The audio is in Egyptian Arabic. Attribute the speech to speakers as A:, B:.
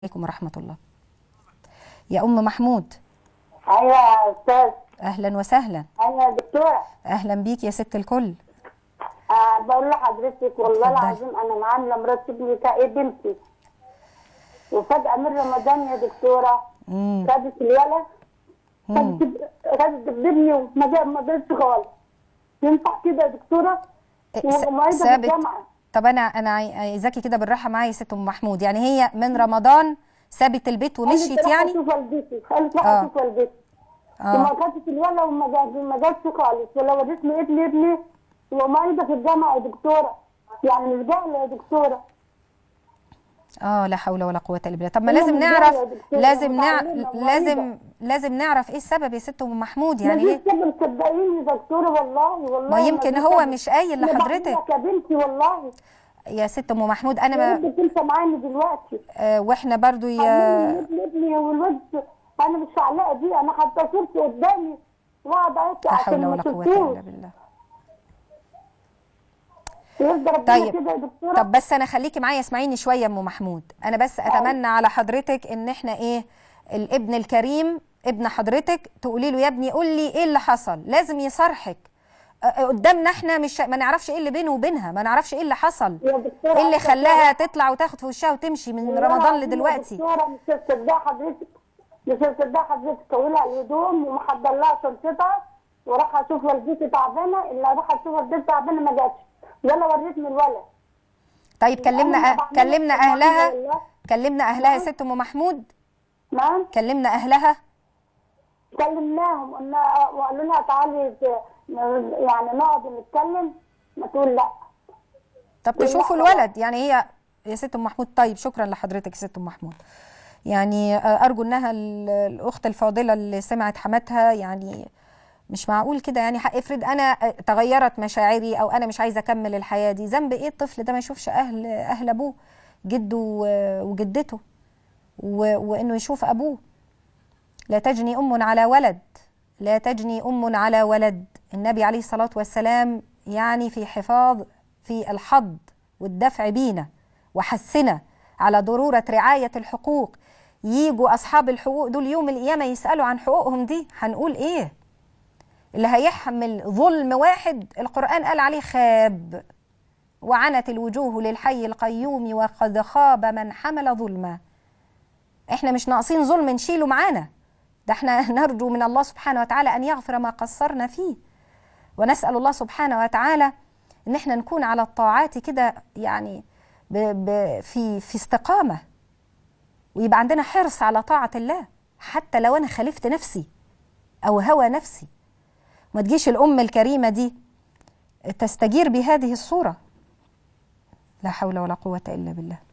A: عليكم ورحمة الله يا أم محمود
B: ايوه يا استاذ
A: أهلا وسهلا
B: ايوه يا دكتوره
A: أهلا بيك يا ست الكل
B: آه بقول لحضرتك والله
A: اتفضلي.
B: العظيم انا معامله مرات ابني كايه بنتي وفجاه من رمضان يا دكتوره
A: مم.
B: خدت الولد
A: مم.
B: خدت خدت ابني وما جا- ما قدرتش خالص ينفع كده يا دكتوره
A: إيه، س-
B: ومعيده في
A: ثابت
B: الجامعه
A: طب أنا أنا عاي- عايزاكي كده بالراحة معايا يا ست أم محمود يعني هي من رمضان سابت البيت ومشيت
B: قالت راح
A: يعني
B: اشوف والدتي قالت راح
A: آه.
B: اشوف والدتي وما
A: اه
B: خدت الولد وما جا- ما جاتش خالص ولو وريتني ابني ابني ومعيده في الجامعه يا دكتوره يعني مش جاهله يا دكتوره
A: اه لا حول ولا قوة إلا بالله طب ما
B: هي
A: لازم
B: مش
A: نعرف
B: جاية يا دكتورة،
A: لازم نع...
B: متعلمة ومعيدة.
A: لازم لازم نعرف ايه السبب يا ست أم محمود يعني
B: ما
A: ايه
B: فيش سبب صدقيني يا دكتوره والله والله
A: ما يمكن
B: فيش
A: هو
B: سبب.
A: مش قايل
B: أنا
A: لحضرتك
B: بعملك يا بنتي والله
A: يا ست أم محمود أنا
B: يا
A: ما
B: رب انت معانا دلوقتي
A: آه واحنا برضو يا
B: علمني ابني ابني والواد انا مش علاقه دي انا حتى صورتي قدامي واقعد اعيط
A: لا
B: عشان
A: حول
B: ما
A: ولا قوة
B: شفتوش
A: إلا بالله
B: يرضى ربنا
A: طيب.
B: كده يا دكتوره
A: طب بس انا خليكي معايا اسمعيني شويه يا ام محمود انا بس اتمنى على حضرتك ان احنا ايه الابن الكريم ابن حضرتك تقولي له يا ابني قول لي ايه اللي حصل لازم يصارحك أ- أ- قدامنا احنا مش ما نعرفش ايه اللي بينه وبينها ما نعرفش ايه اللي حصل
B: يا دكتوره
A: ايه اللي
B: عايزة
A: خلاها تطلع وتاخد في وشها وتمشي من
B: والله
A: رمضان
B: العظيم يا
A: لدلوقتي
B: دكتوره مش هتصدق حضرتك مش هتصدق حضرتك طويلها الهدوم ومحضر لها شنطتها وراح اشوف والدتي تعبانه اللي اروح اشوف والدتي تعبانه ما جاتش ولا وريتني الولد
A: طيب كلمنا
B: أنا
A: أه...
B: بعمل
A: كلمنا
B: لك
A: اهلها
B: والله.
A: كلمنا اهلها يا ست ام محمود
B: نعم
A: كلمنا اهلها
B: كلمناهم قلنا وقالوا لها تعالي ت- يعني نقعد نتكلم ما تقول لا
A: طب
B: لا
A: تشوفوا
B: طبعا.
A: الولد يعني هي يا ست ام محمود طيب شكرا لحضرتك يا ست ام محمود يعني آه، ارجو انها ال- الاخت الفاضله اللي سمعت حماتها يعني مش معقول كده يعني حق افرض انا آه، تغيرت مشاعري او انا مش عايزه اكمل الحياه دي ذنب ايه الطفل ده ما يشوفش اهل اهل ابوه جده و- وجدته و- وانه يشوف ابوه لا تجني ام على ولد لا تجني ام على ولد النبي عليه الصلاه والسلام يعني في حفاظ في الحض والدفع بينا وحثنا على ضروره رعايه الحقوق يجوا اصحاب الحقوق دول يوم القيامه يسالوا عن حقوقهم دي هنقول ايه اللي هيحمل ظلم واحد القران قال عليه خاب وعنت الوجوه للحي القيوم وقد خاب من حمل ظلما احنا مش ناقصين ظلم نشيله معانا ده احنا نرجو من الله سبحانه وتعالى ان يغفر ما قصرنا فيه ونسال الله سبحانه وتعالى ان احنا نكون على الطاعات كده يعني ب ب في في استقامه ويبقى عندنا حرص على طاعه الله حتى لو انا خالفت نفسي او هوى نفسي ما تجيش الام الكريمه دي تستجير بهذه الصوره لا حول ولا قوه الا بالله